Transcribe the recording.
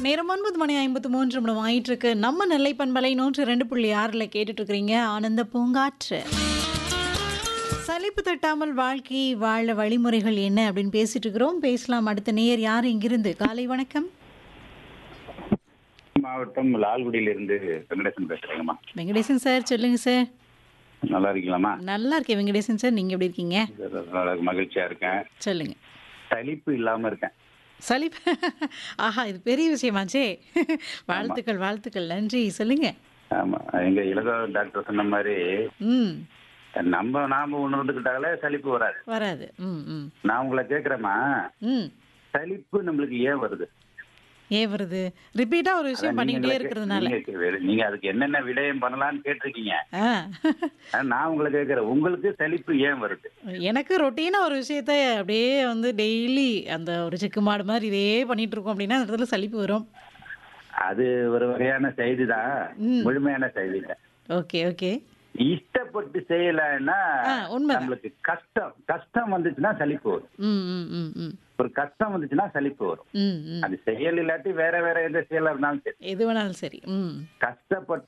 நேரம் ஒன்பது மணி ஐம்பத்து மூன்று நிமிடம் ஆயிட்டு இருக்கு நம்ம நெல்லை பண்பலை நூற்று ரெண்டு புள்ளி ஆறுல கேட்டுட்டு இருக்கிறீங்க ஆனந்த பூங்காற்று சலிப்பு தட்டாமல் வாழ்க்கை வாழ வழிமுறைகள் என்ன அப்படின்னு பேசிட்டு இருக்கிறோம் பேசலாம் அடுத்த நேயர் யார் இங்கிருந்து காலை வணக்கம் மாவட்டம் லால்குடியிலிருந்து வெங்கடேசன் பேசுறேங்கம்மா வெங்கடேசன் சார் சொல்லுங்க சார் நல்லா இருக்கீங்களாம்மா நல்லா இருக்கேன் வெங்கடேசன் சார் நீங்க எப்படி இருக்கீங்க நல்லா மகிழ்ச்சியா இருக்கேன் சொல்லுங்க சலிப்பு இல்லாம இருக்கேன் சலிப்பு ஆஹா இது பெரிய விஷயமாச்சே வாழ்த்துக்கள் வாழ்த்துக்கள் நன்றி சொல்லுங்க ஆமா எங்க இலக டாக்டர் சொன்ன மாதிரி ம் நம்ம நாம உணர்ந்துக்கிட்டாலே சலிப்பு வராது வராது ம் ம் நான் உங்களை கேக்குறேம்மா ம் சலிப்பு நம்மளுக்கு ஏன் வருது ஏன் வருது ரிப்பீட்டா ஒரு விஷயம் அதான் பண்ணிக்கிட்டே நீங்க இருக்கிறதுனால நீங்க நீங்க அதுக்கு என்னென்ன விடயம் பண்ணலாம்னு கேட்டிருக்கீங்க ஆ ஆனா நான் உங்களை கேக்குறேன் உங்களுக்கு சலிப்பு ஏன் வருது எனக்கு ரொட்டீனா ஒரு விஷயத்த அப்படியே வந்து டெய்லி அந்த ஒரு செக்கு மாடு மாதிரி இதே பண்ணிட்டு இருக்கோம் அப்படின்னா அந்த இடத்துல சலிப்பு வரும் அது ஒரு வகையான செய்தி தான் ம். முழுமையான செய்தி இல்லை ஓகே ஓகே இஷ்டப்பட்டு செய்யலைன்னா ஆ, உண்மைதான். நம்மளுக்கு கஷ்டம் கஷ்டம் வந்துச்சுன்னா சலிப்பு வரும் ம் ம் ம் ம் ஒரு கஷ்டம் வந்துச்சுன்னா சலிப்பு வரும் ம் ம் அது செயல் இல்லாட்டி வேற வேற எந்த செயலா இருந்தாலும் சரி எது வேணாலும் சரி ம் கஷ்டப்பட்ட